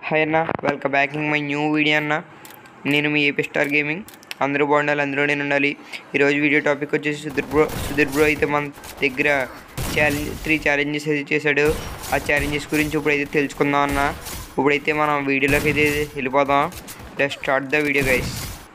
Hi అన్న welcome back in my new video అన్న నేను మీ ఏపీ స్టార్ గేమింగ్ అందరూ బాగుండాలి అందులో నేను ఉండాలి ఈరోజు వీడియో టాపిక్ వచ్చేసి సుధీర్ బ్రో సుధీర్ బ్రో అయితే మన దగ్గర ఛాలెంజ్ త్రీ ఛాలెంజెస్ అయితే చేశాడు ఆ ఛాలెంజెస్ గురించి ఇప్పుడైతే తెలుసుకుందాం అన్న ఇప్పుడైతే మనం వీడియోలోకి అయితే వెళ్ళిపోదాం let start the video guys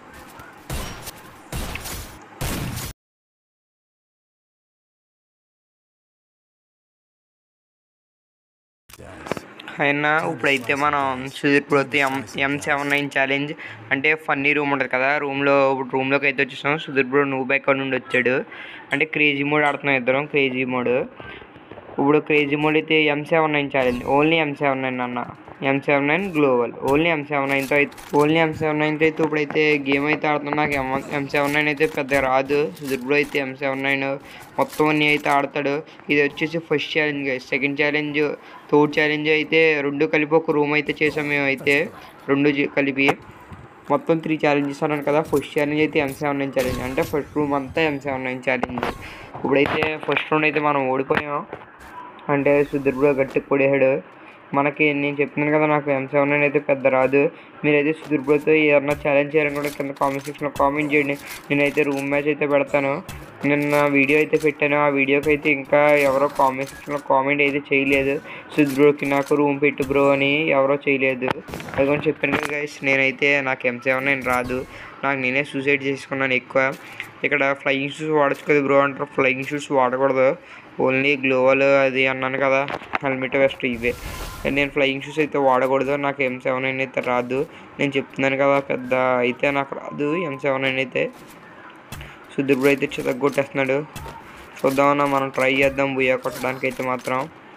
అయినా ఇప్పుడైతే మనం సుధీర్ బ్రోతో M M seven nine challenge అంటే ఫన్నీ రూమ్ ఉంటుంది కదా రూమ్లో రూమ్లోకి అయితే వచ్చేసాం సుధీర్ బ్రో నువ్వు బ్యాక్ నుండి వచ్చాడు అంటే క్రేజీ మోడ్ ఆడుతున్నాం ఇద్దరం క్రేజీ మోడ్ ఇప్పుడు క్రేజీ మోడ్ అయితే M seven nine challenge only M seven nine అన్న M seven nine global only M seven నైన్తో అయితే ఓన్లీ ఎం సెవెన్ నైన్తో అయితే ఇప్పుడైతే గేమ్ అయితే ఆడుతున్నా నాకు ఎం ఎం సెవెన్ నైన్ అయితే పెద్దగా రాదు సుధీర్ బ్రో అయితే ఎం సెవెన్ నైన్ మొత్తం అన్నీ అయితే ఆడతాడు ఇది వచ్చేసి first challenge second challenge third challenge అయితే రెండు కలిపి ఒక రూమ్ అయితే చేసాం మేము అయితే రెండు జి- కలిపి మొత్తం త్రీ ఛాలెంజెస్ అన్నాను కదా ఫస్ట్ ఛాలెంజ్ అయితే ఎం సెవెన్ నైన్ ఛాలెంజ్ అంటే ఫస్ట్ రూమ్ అంతా ఎం సెవెన్ నైన్ ఛాలెంజ్ ఇప్పుడైతే ఫస్ట్ రౌండ్ అయితే మనం ఓడిపోయాం అంటే సుధీర్ బ్రో గట్టి కొడేసాడు మనకి నేను చెప్తున్నాను కదా నాకు ఎం సెవెన్ నైన్ అయితే పెద్ద రాదు మీరైతే సుధీర్ బ్రోతో ఏదన్నా ఛాలెంజ్ చేయాలనుకుంటే కింద కామెంట్ సెక్షన్లో కామెంట్ చేయండి నేనైతే రూమ్ మ్యాచ్ అయితే పెడతాను నిన్న వీడియో అయితే పెట్టాను ఆ వీడియోకి అయితే ఇంకా ఎవరో కామెంట్ సెక్షన్లో కామెంట్ అయితే చేయలేదు సుధీర్ బ్రోకి నాకు రూమ్ పెట్టు బ్రో అని ఎవరో చేయలేదు అది కూడా చెప్పాను కదా గైస్ నేనైతే నాకు ఎం సెవెన్ నైన్ రాదు నాకు నేనే సూసైడ్ చేసుకున్నాను ఎక్కువ ఇక్కడ ఫ్లయింగ్ షూస్ వాడచ్చు కదా బ్రో అంటారు ఫ్లయింగ్ షూస్ వాడకూడదు ఓన్లీ గ్లోవల్ అది అన్నాను కదా హెల్మెట్ వెస్ట్ ఇవే నేను ఫ్లయింగ్ షూస్ అయితే వాడకూడదు నాకు ఎం సెవెన్ నైన్ అయితే రాదు నేను చెప్తున్నాను కదా పెద్ద అయితే నాకు రాదు ఎం సెవెన్ నైన్ అయితే సుధీర్ బ్రో అయితే చితగొట్టేస్తున్నాడు చూద్దామన్నా మనం ట్రై చేద్దాం బుయ్యా కొట్టడానికి అయితే మాత్రం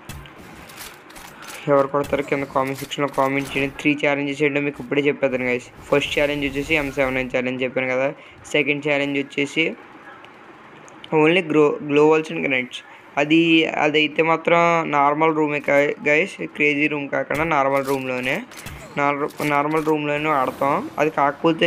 ఎవరు కొడతారో కింద కామెంట్ సెక్షన్లో కామెంట్ చేయండి త్రీ ఛాలెంజెస్ ఏంటో మీకు ఇప్పుడే చెప్పేదాను గైస్ ఫస్ట్ ఛాలెంజ్ వచ్చేసి ఎం సెవెన్ నైన్ ఛాలెంజ్ చెప్పాను కదా సెకండ్ ఛాలెంజ్ వచ్చేసి ఓన్లీ గ్లో గ్లోవల్స్ అండ్ గ్రెనైట్స్ అది అదైతే మాత్రం నార్మల్ రూమే గైస్ క్రేజీ రూమ్ కాకుండా నార్మల్ రూమ్లోనే నార్మల్ రూమ్లోనే ఆడతాం అది కాకపోతే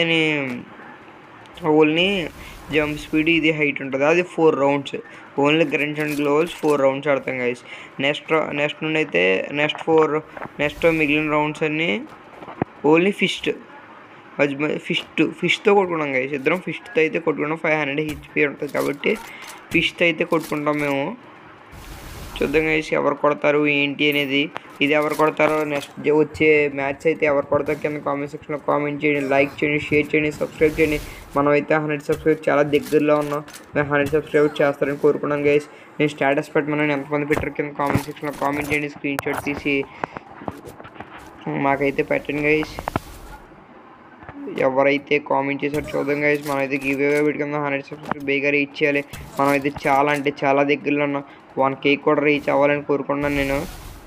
ఓన్లీ జంప్ స్పీడ్ ఇది హైట్ ఉంటుంది అది four rounds only grenades and gloves four rounds ఆడతాం గైస్ నెక్స్ట్ నెక్స్ట్ నుండి అయితే నెక్స్ట్ ఫోర్ నెక్స్ట్ మిగిలిన రౌండ్స్ అన్నీ ఓన్లీ ఫిస్ట్ ఫిస్ట్ ఫిష్తో కొట్టుకున్నాం గైస్ ఇద్దరం ఫిష్తో అయితే కొట్టుకున్నాం ఫైవ్ హండ్రెడ్ హెచ్పి ఉంటుంది కాబట్టి ఫిష్తో అయితే కొట్టుకుంటాం మేము చూద్దాం గైస్ ఎవరు కొడతారు ఏంటి అనేది ఇది ఎవరు కొడతారో నెక్స్ట్ వచ్చే మ్యాచ్ అయితే ఎవరు కొడతారో కింద కామెంట్ సెక్షన్లో కామెంట్ చేయండి లైక్ చేయండి షేర్ చేయండి సబ్స్క్రైబ్ చేయండి మనం అయితే హండ్రెడ్ సబ్స్క్రైబ్ చాలా దగ్గరలో ఉన్నాం మేము హండ్రెడ్ సబ్స్క్రైబ్ చేస్తారని కోరుకున్నాం గైస్ నేను స్టేటస్ పెట్టమని ఎంతమంది పెట్టారు కింద కామెంట్ సెక్షన్లో కామెంట్ చేయండి స్క్రీన్ షాట్ తీసి మాకైతే పెట్టండి గైస్ ఎవరైతే కామెంట్ చేశారో చూద్దాం గైస్ మనం అయితే గివ్ అవే పెట్టుకుందాం హండ్రెడ్ సబ్స్క్రైబ్ బేగా రీచ్ చేయాలి మనం అయితే చాలా అంటే చాలా దగ్గరలో ఉన్నాం వన్ కేక్ కూడా రీచ్ అవ్వాలని కోరుకున్నాను నేను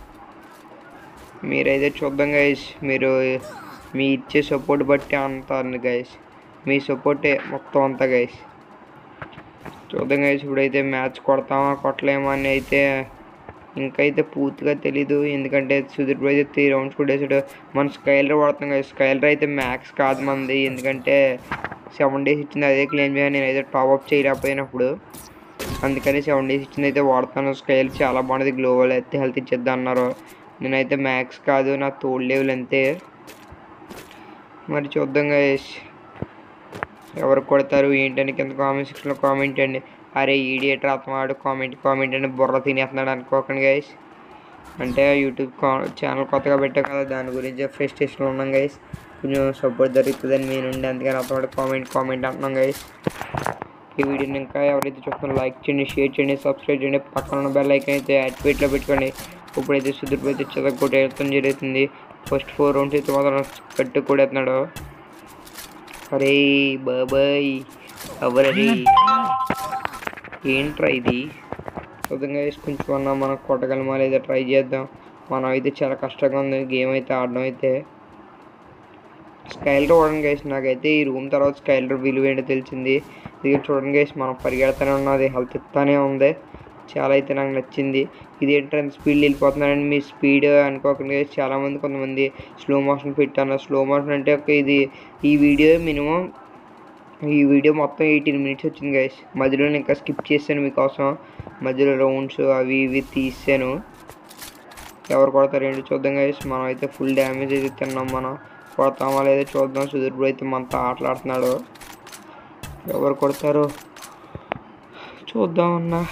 మీరైతే చూద్దాం గైస్ మీరు మీ ఇచ్చే సపోర్ట్ బట్టి అంతా గైస్ మీ సపోర్టే మొత్తం అంతా గైస్ చూద్దాం గైస్ ఇప్పుడైతే మ్యాచ్ కొడతామా కొట్టలేమా అని అయితే ఇంకైతే పూర్తిగా తెలీదు ఎందుకంటే సుధీర్ బ్రో అయితే త్రీ రౌండ్స్ కూడా వేసాడు మన స్కైలర్ వాడుతాం కదా స్కైలర్ అయితే మ్యాక్స్ కాదు మనది ఎందుకంటే సెవెన్ డేస్ ఇచ్చింది అదే క్లెయిమ్ చేయాలి నేనైతే టాప్ అప్ చేయలేకపోయినప్పుడు అందుకని సెవెన్ డేస్ ఇచ్చింది అయితే వాడుతాను స్కైల్ చాలా బాగుంటుంది గ్లోబల్ అయితే హెల్త్ ఇచ్చేద్దాం అన్నారు నేనైతే మ్యాక్స్ కాదు నా తోడు లెవెల్ అంతే మరి చూద్దాం గైస్ ఎవరు కొడతారు ఏంటని కింద కామెంట్ సెక్షన్లో కామెంట్ చేయండి అరే ఈడియట్ రాత్మాడు కామెంట్ కామెంట్ అని బుర్ర తినేస్తున్నాడు అనుకోకండి గైస్ అంటే యూట్యూబ్ ఛానల్ కొత్తగా పెట్టాం కదా దాని గురించి ఫ్రస్ట్రేషన్లో ఉన్నాం గైస్ కొంచెం సపోర్ట్ జరుగుతుందని మీ నుండి అందుకని అతను కామెంట్ కామెంట్ అంటున్నాం గైస్ ఈ వీడియోని ఇంకా ఎవరైతే చూస్తున్నారో లైక్ చేయండి షేర్ చేయండి సబ్స్క్రైబ్ చేయండి పక్కన ఉన్న బెల్ ఐకన్ అయితే యాక్టివేట్లో పెట్టుకోండి ఇప్పుడైతే సుధీర్ అయితే చదవకొట్టేయడం జరుగుతుంది ఫస్ట్ ఫోర్ రౌండ్స్ అయితే మాత్రం కట్టు కొడేస్తున్నాడు అరే బాబాయ్ ఎవరది ఏంట్రా ఇది విధంగా కొంచెం అన్నా మనం కొట్టగలమా లేదా ట్రై చేద్దాం మనం అయితే చాలా కష్టంగా ఉంది గేమ్ అయితే ఆడడం అయితే స్కైలర్ చూడండి గైస్ నాకైతే ఈ రూమ్ తర్వాత స్కైలర్ విలువ ఏంటో తెలిసింది ఇది చూడండి గైస్ మనం పరిగెడతానే ఉన్నది హెల్త్ ఇస్తానే ఉంది చాలా అయితే నాకు నచ్చింది ఇది ఏంటంటే స్పీడ్ వెళ్ళిపోతున్నాడని మీ స్పీడ్ అనుకోకుండా guys, చాలామంది కొంతమంది స్లో మోషన్ పెట్టాను స్లో మోషన్ అంటే ఒక ఇది ఈ వీడియో మినిమం ఈ వీడియో మొత్తం ఎయిటీన్ మినిట్స్ వచ్చింది గైస్ మధ్యలో నేను ఇంకా స్కిప్ చేశాను మీకోసం మధ్యలో రౌండ్స్ అవి ఇవి తీసాను ఎవరు కొడతారు ఏంటి చూద్దాం గైస్ మనం అయితే ఫుల్ డ్యామేజ్ అయితే తిన్నాం మనం కొడతామా లేదో చూద్దాం సుధీర్ బ్రో అయితే మనతో ఆటలాడుతున్నాడు ఎవరు కొడతారు చూద్దాం అన్నా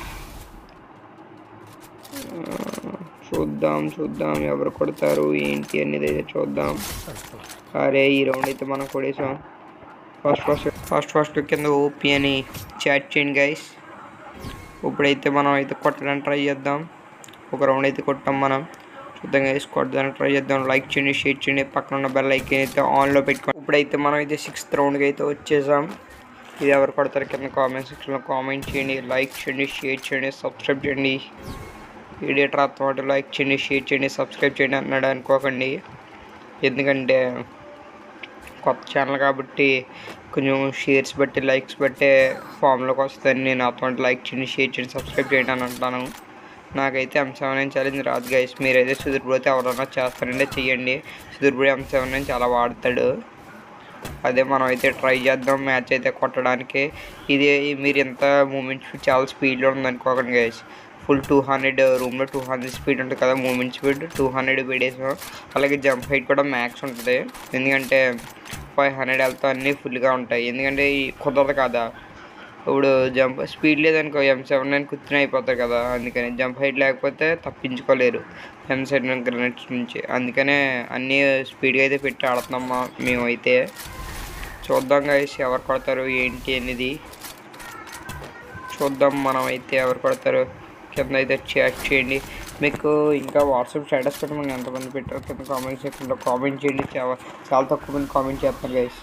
ఆ, చూద్దాం చూద్దాం ఎవరు కొడతారు ఏంటి అనేది అయితే చూద్దాం అరే ఈ రౌండ్ అయితే మనం కొడేసాం ఫస్ట్ ఫస్ట్ ఫస్ట్ ఫస్ట్ కింద ఓపీ అని చాట్ చేయండి గైస్ ఇప్పుడైతే మనం అయితే కొట్టడానికి ట్రై చేద్దాం ఒక రౌండ్ అయితే కొట్టాం మనం చూద్దాం గైస్ కొట్టడానికి ట్రై చేద్దాం లైక్ చేయండి షేర్ చేయండి పక్కన ఉన్న బెల్ ఐకన్ అయితే ఆన్లో పెట్టుకోండి ఇప్పుడైతే మనం అయితే సిక్స్త్ రౌండ్కి అయితే వచ్చేసాం ఇది ఎవరు కొడతారు కింద కామెంట్ సెక్షన్లో కామెంట్ చేయండి లైక్ చేయండి షేర్ చేయండి సబ్స్క్రైబ్ చేయండి వీడియో తర్వాత లైక్ చేయండి షేర్ చేయండి సబ్స్క్రైబ్ చేయండి అన్నాడు అనుకోకండి ఎందుకంటే కొత్త ఛానల్ కాబట్టి కొంచెం షేర్స్ బట్టి లైక్స్ బట్టే ఫామ్లోకి వస్తాయని నేను అటువంటి లైక్ చేయండి షేర్ చేయండి సబ్స్క్రైబ్ చేయండి అని అంటాను నాకైతే ఎం సెవెన్ నైన్ ఛాలెంజ్ రాదు గైస్ మీరైతే సుధీర్ బ్రో అయితే ఎవరన్నా చేస్తారంటే చెయ్యండి Sudheer bro M seven nine చాలా వాడతాడు అదే మనం అయితే ట్రై చేద్దాం మ్యాచ్ అయితే కొట్టడానికి ఇది మీరు ఎంత మూమెంట్ చాలా స్పీడ్లో ఉందనుకోకండి గైస్ ఫుల్ టూ హండ్రెడ్ రూమ్లో టూ హండ్రెడ్ స్పీడ్ ఉంటుంది కదా మూమెంట్ స్పీడ్ టూ హండ్రెడ్ పెట్టేసాం అలాగే జంప్ హైట్ కూడా మ్యాక్స్ ఉంటుంది ఎందుకంటే ఫైవ్ హండ్రెడ్ వెళ్తా అన్నీ ఫుల్గా ఉంటాయి ఎందుకంటే ఈ కుదరదు కదా ఇప్పుడు జంప్ స్పీడ్ లేదనుకో ఎం సెవెన్ నైన్ కూర్చుని అయిపోతారు కదా అందుకని జంప్ హైట్ లేకపోతే తప్పించుకోలేరు ఎం సెవెన్ నైన్ గ్రనెట్స్ నుంచి అందుకనే అన్నీ స్పీడ్గా అయితే పెట్టి ఆడుతున్నాం మా- మేమైతే చూద్దాం గైస్ ఎవరు కొడతారు ఏంటి అనేది చూద్దాం మనం అయితే ఎవరు కొడతారు కింద అయితే చాట్ చేయండి మీకు ఇంకా వాట్సాప్ స్టేటస్ పెట్టమని ఎంతమంది పెట్టారు కింద కామెంట్ సెక్షన్లో కామెంట్ చేయండి చాలా చాలా తక్కువ మంది కామెంట్ చేస్తారు గైస్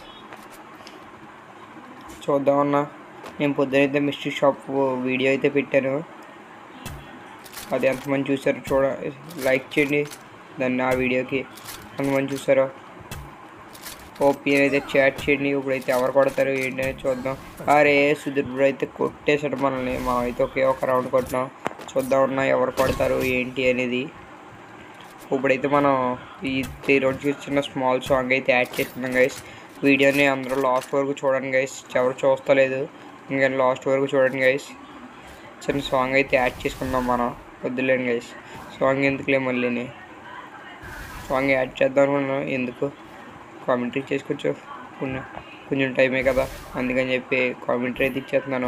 చూద్దామన్నా నేను పొద్దునైతే మిస్టరీ షాప్ వీడియో అయితే పెట్టాను అది ఎంతమంది చూసారో చూడ లైక్ చేయండి దాన్ని ఆ వీడియోకి ఎంతమంది చూసారో ఓపీ అయితే చాట్ చేయండి ఇప్పుడైతే ఎవరు కొడతారు ఏంటి అనేది చూద్దాం అరే సుధీర్ బ్రో అయితే కొట్టేసాడు మనల్ని మనం అయితే ఒకే ఒక రౌండ్ కొట్టినాం చూద్దాం ఉన్నా ఎవరు కొడతారు ఏంటి అనేది ఇప్పుడైతే మనం ఈ త్రీ రౌండ్స్ చిన్న స్మాల్ సాంగ్ అయితే యాడ్ చేసుకున్నాం గైస్ వీడియోని అందరూ లాస్ట్ వరకు చూడండి గైస్ ఎవరు చూస్తలేదు ఇంకా లాస్ట్ వరకు చూడండి గైస్ చిన్న సాంగ్ అయితే యాడ్ చేసుకుందాం మనం వద్దులేండి గైస్ సాంగ్ ఎందుకులే మళ్ళీని సాంగ్ యాడ్ చేద్దాం అనుకున్నాం ఎందుకు కామెంటరీ చేసుకోవచ్చు కొంచెం కొంచెం టైమే కదా అందుకని చెప్పి కామెంటరీ అయితే ఇచ్చేస్తున్నాను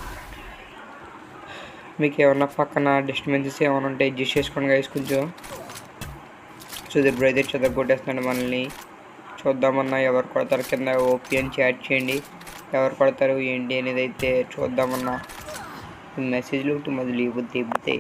మీకు ఏమన్నా పక్కన డిస్టర్బెన్సెస్ ఏమైనా ఉంటే అడ్జస్ట్ చేసుకోండి గైస్ కొంచెం సుధీర్ బ్రో అయితే చదవగొట్టేస్తున్నాడు మనల్ని చూద్దామన్నా ఎవరు కొడతారు కింద ఓపీ అని చాట్ చేయండి ఎవరు కొడతారు ఏంటి అనేది అయితే చూద్దామన్నా మెసేజ్లు ఉంటే మొదలు ఇవ్వద్దు ఇవ్వుతాయి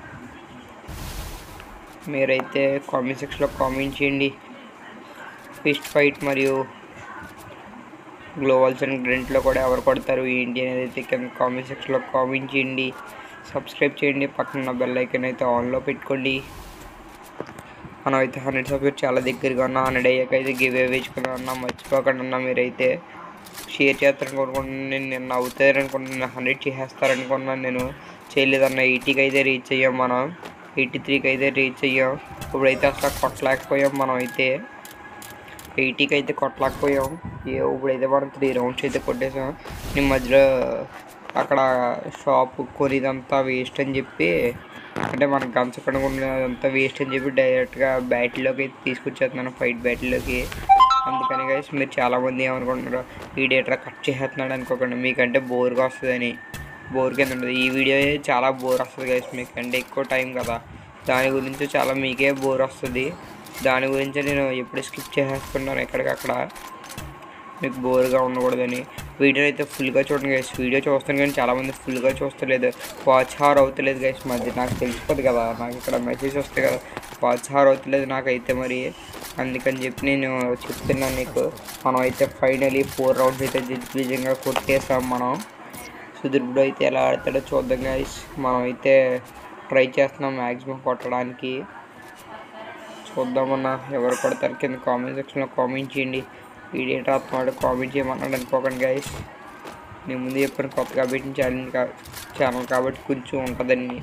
మీరైతే కామెంట్ సెక్షన్లో కామెంట్ చేయండి ఫిస్ట్ ఫైట్ మరియు గ్లోవల్స్ అండ్ గ్రెంట్లో కూడా ఎవరు కొడతారు ఏంటి అనేది అయితే కింద కామెంట్ సెక్షన్లో కామెంట్ చేయండి సబ్స్క్రైబ్ చేయండి పక్కన బెల్ ఐకన్ అయితే ఆన్లో పెట్టుకోండి మనం అయితే హండ్రెడ్ సబ్స్క్రైబ్ చాలా దగ్గరగా ఉన్నా హండ్రెడ్ అయ్యాక అయితే గివ్ అవే వేసుకున్నా ఉన్నా మర్చిపోకుండా ఉన్నా మీరైతే షేర్ చేస్తారనుకుంటున్నాను నేను నిన్న అవుతారనుకుంటున్నాను హండ్రెడ్ చేసేస్తారనుకున్నాను నేను చేయలేదన్న ఎయిటీకి అయితే రీచ్ అయ్యాం మనం ఎయిటీ త్రీకి అయితే రీచ్ అయ్యాం ఇప్పుడైతే అసలు కొట్టలేకపోయాం మనం అయితే ఎయిటీకి అయితే కొట్టలేకపోయాం ఏ ఇప్పుడైతే మనం త్రీ రౌండ్స్ అయితే కొట్టేసాం నేను మధ్యలో అక్కడ షాప్ కొనిదంతా వేస్ట్ అని చెప్పి అంటే మన గన్స్ కొనుక్కున్నదంతా వేస్ట్ అని చెప్పి డైరెక్ట్గా బ్యాటిల్లోకి అయితే తీసుకొచ్చేస్తున్నాను ఫైట్ బ్యాటిల్లోకి అందుకని గైస్ మీరు చాలామంది ఏమనుకుంటున్నారు ఈ డేటా కట్ చేసేస్తున్నాడు అనుకోకండి మీకంటే బోర్గా వస్తుందని బోర్ కింద ఉంటుంది ఈ వీడియో చాలా బోర్ వస్తుంది గైస్ మీకంటే ఎక్కువ టైం కదా దాని గురించి చాలా మీకే బోర్ వస్తుంది దాని గురించి నేను ఎప్పుడు స్కిప్ చేసేసుకుంటాను ఎక్కడికక్కడ మీకు బోర్గా ఉండకూడదని వీడియో అయితే ఫుల్గా చూడండి గైస్ వీడియో చూస్తాను కానీ చాలామంది ఫుల్గా చూస్తలేదు వాచ్ హార్ అవుతలేదు గైస్ మధ్య నాకు తెలిసిపోదు కదా నాకు ఇక్కడ మెసేజ్ వస్తాయి కదా వాచ్ హార్ అవుతలేదు నాకైతే మరి అందుకని చెప్పి నేను చెప్తున్నాను నీకు మనం అయితే ఫైనలీ ఫోర్ రౌండ్స్ అయితే దిగ్విజయంగా కొట్టేసాం మనం సుధీర్ బ్రో అయితే ఎలా ఆడతాడో చూద్దాం గైస్ మనం అయితే ట్రై చేస్తున్నాం మ్యాక్సిమం కొట్టడానికి చూద్దామన్నా ఎవరు కొడతారు కింద కామెంట్ సెక్షన్లో కామెంట్ చేయండి వీడియో రాస్తున్నాడు కామెంట్ చేయమన్నాడు అనుకోకండి గైస్ నేను ముందు చెప్పిన కొత్తగా పెట్టిన ఛానల్ కా ఛానల్ కాబట్టి కొంచెం ఉంటుందని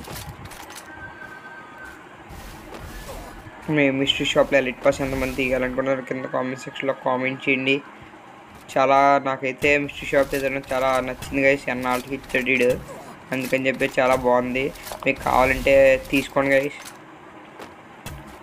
మేము మిస్టరీ షాప్లో ఎలిట్ పాస్ ఎంతమంది తీయాలనుకున్నారు కింద కామెంట్ సెక్షన్లో కామెంట్ చేయండి చాలా నాకైతే మిస్టరీ షాప్ ఏదైనా చాలా నచ్చింది గైస్ ఎన్నాళ్ళకి ఇచ్చాడు వీడు అందుకని చెప్పి చాలా బాగుంది మీకు కావాలంటే తీసుకోండి గైస్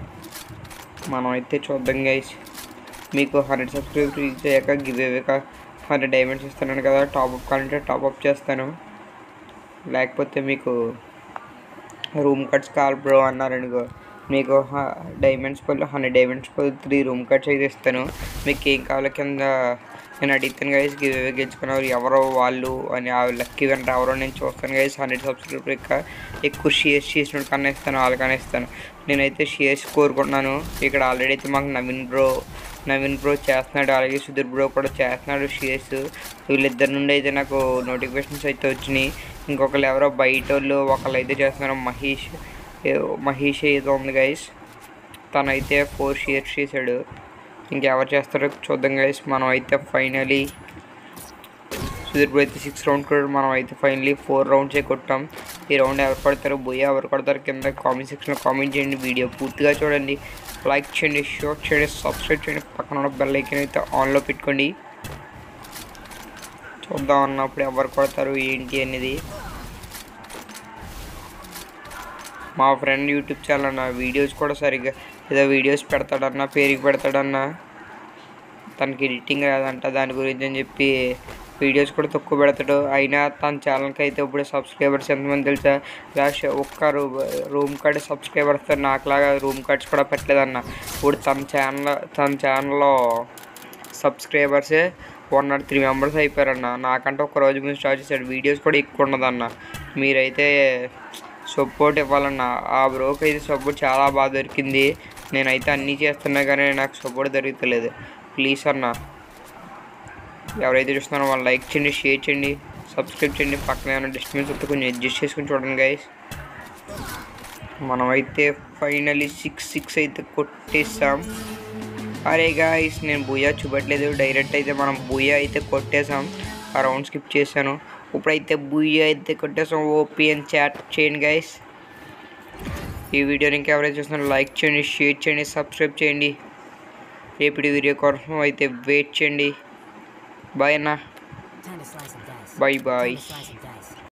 మనం అయితే చూద్దాం గైస్ మీకు హండ్రెడ్ సబ్స్క్రైబ్ రీచ్ అయ్యాక గివ్ అవేక హండ్రెడ్ డైమండ్స్ ఇస్తున్నాను కదా టాప్అప్ కావాలంటే టాప్అప్ చేస్తాను లేకపోతే మీకు రూమ్ కట్స్ కావాలి బ్రో అన్నారనుకో మీకు డైమండ్స్ పళ్ళు హండ్రెడ్ డైమండ్స్ పళ్ళు త్రీ రూమ్ కట్స్ అయితే ఇస్తాను మీకు ఏం కావాలో కింద నేను అడుగుతాను గైస్ గివ్ అవే గెలుచుకున్నారు ఎవరో వాళ్ళు అని ఆ లక్కీ వెంట ఎవరో నేను చూస్తాను గైస్ హండ్రెడ్ సబ్స్క్రైబర్ ఎక్కువ ఎక్కువ షేర్స్ చేసిన కన్నా ఇస్తాను వాళ్ళకన్నా ఇస్తాను నేనైతే షేర్స్ కోరుకుంటున్నాను ఇక్కడ ఆల్రెడీ అయితే మాకు నవీన్ బ్రో నవీన్ బ్రో చేస్తున్నాడు అలాగే సుధీర్ బ్రో కూడా చేస్తున్నాడు షేర్స్ వీళ్ళిద్దరి నుండి అయితే నాకు నోటిఫికేషన్స్ అయితే వచ్చినాయి ఇంకొకరు ఎవరో బయట వాళ్ళు ఒకళ్ళు అయితే చేస్తున్నారు మహేష్ ఏ- మహేష్ ఏదో ఉంది గైస్ తనైతే ఫోర్ షేర్స్ చేశాడు ఇంకెవరు చేస్తారో చూద్దాం గైస్ మనం అయితే ఫైనలీ సుధీర్ బ్రో అయితే సిక్స్ రౌండ్ కూడా మనం అయితే ఫైనలీ ఫోర్ రౌండ్సే కొట్టాం ఈ రౌండ్ ఎవరు కొడతారో బోయా ఎవరు కొడతారు కింద కామెంట్ సెక్షన్లో కామెంట్ చేయండి వీడియో పూర్తిగా చూడండి లైక్ చేయండి షేర్ చేయండి సబ్స్క్రైబ్ చేయండి పక్కన ఉన్న బెల్ ఐకన్ అయితే ఆన్లో పెట్టుకోండి చూద్దాం అన్నప్పుడు ఎవరు కొడతారు ఏంటి అనేది మా ఫ్రెండ్ యూట్యూబ్ ఛానల్ అన్న వీడియోస్ కూడా సరిగ్గా ఏదో వీడియోస్ పెడతాడన్న పేరుకి పెడతాడన్న తనకి ఎడిటింగ్ రాదంట దాని గురించి అని చెప్పి వీడియోస్ కూడా తక్కువ పెడతాడు అయినా తన ఛానల్కి అయితే ఇప్పుడు సబ్స్క్రైబర్స్ ఎంతమంది తెలుసా లాస్ట్ ఒక్క రూ రూమ్ కార్డ్ సబ్స్క్రైబర్స్ నాకులాగా రూమ్ కార్డ్స్ కూడా పెట్టలేదన్న ఇప్పుడు తన ఛానల్ తన ఛానల్లో సబ్స్క్రైబర్సే వన్ నాట్ త్రీ మెంబర్స్ అయిపోయారన్న నాకంటే ఒక రోజు ముందు స్టార్ట్ చేశాడు వీడియోస్ కూడా ఎక్కువ ఉండదన్న మీరైతే సపోర్ట్ ఇవ్వాలన్న ఆ బ్రోకి అయితే సపోర్ట్ చాలా బాగా దొరికింది నేనైతే అన్నీ చేస్తున్నా కానీ నాకు సపోర్ట్ దొరుకుతలేదు ప్లీజ్ అన్న ఎవరైతే చూస్తున్నారో వాళ్ళు లైక్ చేయండి షేర్ చేయండి సబ్స్క్రైబ్ చేయండి పక్కన ఏమైనా డిస్టర్బెన్స్ వస్తే కొంచెం అడ్జస్ట్ చేసుకుని చూడండి గైస్ మనమైతే ఫైనలీ సిక్స్ సిక్స్ అయితే కొట్టేసాం అరే గాయస్ నేను బుయా చూపట్లేదు డైరెక్ట్ అయితే మనం బుయా అయితే కొట్టేసాం ఆ రౌండ్ స్కిప్ చేశాను ఇప్పుడైతే బుయ్యా అయితే కొట్టేసాం ఓపీ అని చాట్ చేయండి గైస్ ఈ వీడియోని ఇంకా ఎవరైతే చూస్తున్నారో లైక్ చేయండి షేర్ చేయండి సబ్స్క్రైబ్ చేయండి రేపటి వీడియో కోసం అయితే వెయిట్ చేయండి బాయ్ అన్న Time to slice and dice. Bye bye Time to slice and